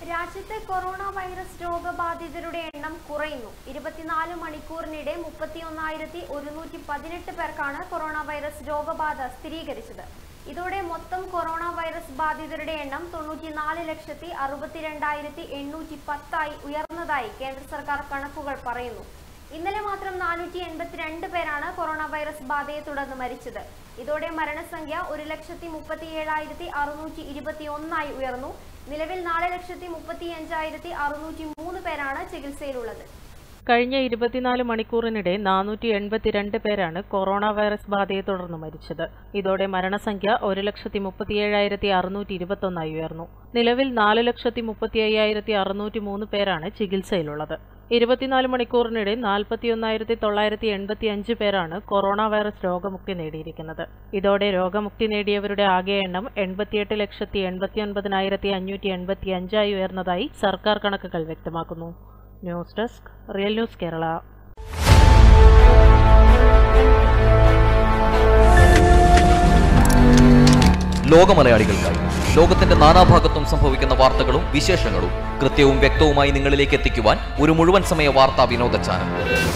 രാജ്യത്തെ corona virus രോഗബാധിതരുടെ എണ്ണം കുറയുന്നു ഇരുപത്തിനാല് മണിക്കൂറിനിടെ മുപ്പത്തിയൊന്നായിരത്തി ഒരുന്നൂറ്റി പതിനെട്ട് പേർക്കാണ് കൊറോണ വൈറസ് രോഗബാധ സ്ഥിരീകരിച്ചത് ഇതോടെ മൊത്തം കൊറോണ വൈറസ് ബാധിതരുടെ എണ്ണം തൊണ്ണൂറ്റിനാല് ലക്ഷത്തി അറുപത്തിരണ്ടായിരത്തി എണ്ണൂറ്റി പത്തായി ഉയർന്നതായി കേന്ദ്ര സർക്കാർ കണക്കുകൾ പറയുന്നു ഇന്നലെ മാത്രം നാനൂറ്റി എൺപത്തിരണ്ട് പേരാണ് കൊറോണ വൈറസ് ബാധയെ തുടർന്ന് മരിച്ചത് ഇതോടെ മരണസംഖ്യ ഒരു ലക്ഷത്തി മുപ്പത്തി ഏഴായിരത്തി അറുന്നൂറ്റി ഇരുപത്തി ഒന്നായി ഉയർന്നു നിലവിൽ നാല് ലക്ഷത്തി മുപ്പത്തി അഞ്ചായിരത്തി അറുന്നൂറ്റി മൂന്ന് പേരാണ് ചികിത്സയിലുള്ളത് കഴിഞ്ഞ ഇരുപത്തിനാല് മണിക്കൂറിനിടെ നാനൂറ്റി എൺപത്തിരണ്ട് പേരാണ് കൊറോണ വൈറസ് ബാധയെ തുടർന്ന് മരിച്ചത് ഇതോടെ മരണസംഖ്യ ഒരു ലക്ഷത്തി മുപ്പത്തിയേഴായിരത്തി അറുന്നൂറ്റി ഇരുപത്തൊന്നായി ഉയർന്നു നിലവിൽ നാല് ലക്ഷത്തി മുപ്പത്തി അയ്യായിരത്തി അറുന്നൂറ്റി മൂന്ന് പേരാണ് ചികിത്സയിലുള്ളത് ഇരുപത്തിനാല് മണിക്കൂറിനിടെ നാൽപ്പത്തിയൊന്നായിരത്തി തൊള്ളായിരത്തി എൺപത്തി അഞ്ച് പേരാണ് കൊറോണ വൈറസ് രോഗമുക്തി നേടിയിരിക്കുന്നത് ഇതോടെ രോഗമുക്തി നേടിയവരുടെ ആകെ എണ്ണം എൺപത്തിയെട്ട് ലക്ഷത്തി എൺപത്തി ഒൻപതിനായിരത്തി അഞ്ഞൂറ്റി എൺപത്തി അഞ്ചായി ഉയർന്നതായി സർക്കാർ കണക്കുകൾ വ്യക്തമാക്കുന്നു news desk real news Kerala ലോകമലയാളികൾക്കായി ലോകത്തിന്റെ നാനാഭാഗത്തും സംഭവിക്കുന്ന വാർത്തകളും വിശേഷങ്ങളും കൃത്യവും വ്യക്തവുമായി നിങ്ങളിലേക്ക് എത്തിക്കുവാൻ ഒരു മുഴുവൻ സമയ വാർത്താ വിനോദ ചാനൽ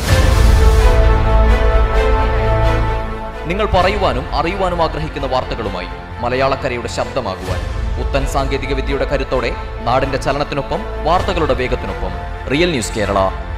നിങ്ങൾ പറയുവാനും അറിയുവാനും ആഗ്രഹിക്കുന്ന വാർത്തകളുമായി മലയാളക്കരയുടെ ശബ്ദമാകുവാൻ പുത്തൻ സാങ്കേതിക വിദ്യയുടെ കരുത്തോടെ നാടിന്റെ ചലനത്തിനൊപ്പം വാർത്തകളുടെ വേഗത്തിനൊപ്പം റിയൽ ന്യൂസ് കേരള